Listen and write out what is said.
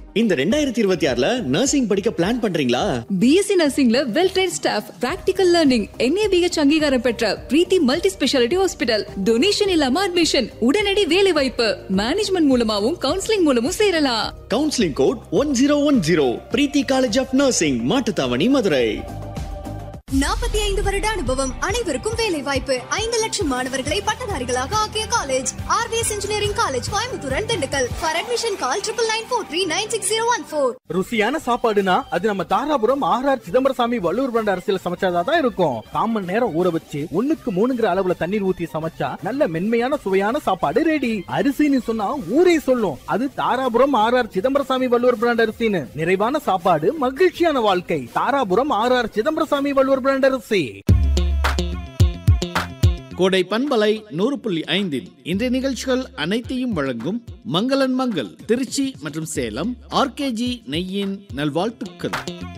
இந்த ரெண்டாயிரத்தி இருபத்தி ஆறுல நர்சிங் படிக்க பிளான் பண்றீங்களா பிஎஸ்சி நர்சிங்ல well train staff practical learning NABH அங்கீகாரம் பெற்ற Preethi multi speciality hospital donation இல்லாம அட்மிஷன் உடனடி வேலை வாய்ப்பு மேனேஜ்மெண்ட் மூலமாவும் கவுன்சிலிங் மூலமும் சேரலாம் counselling code one zero one zero Preethi college of nursing Mattuthavani Madurai நாற்பத்தி ஐந்து வருட அனுபவம் அனைவருக்கும் வேலை வாய்ப்பு ஐந்து லட்சம் மாணவர்களை பட்டதாரிகளாக ஆக்கிய college RVS engineering college Coimbatore and Dindigul for admission call triple nine four three nine six zero one four ருசியான சாப்பாடுனா அது நம்ம தாராபுரம் ஆர்ஆர் சிதம்பரசாமி வள்ளுவர் பண்ட அரசியல் சமைச்சாதான் தான் இருக்கும் காமன் நேரம் ஊற வச்சு ஒண்ணுக்கு மூணுங்கிற அளவுல தண்ணீர் ஊத்தி சமைச்சா நல்ல மென்மையான சுவையான சாப்பாடு ரெடி அரிசின்னு சொன்னா ஊரே சொல்லும் அது தாராபுரம் ஆர்ஆர் சிதம்பரசாமி வள்ளுவர் பிராண்ட் அரிசின்னு நிறைவான சாப்பாடு மகிழ்ச்சியான வாழ்க்கை தாராபுரம் ஆர்ஆர் சிதம்பரசாமி வள்ளுவர் பிராண்ட் அரிசி கோடை பண்பலை நூறு புள்ளி ஐந்தில் இன்றைய நிகழ்ச்சிகள் அனைத்தையும் வழங்கும் மங்களன் மங்கள் திருச்சி மற்றும் சேலம் ஆர்கேஜி நெய்யின் நல்வாழ்த்துக்கள்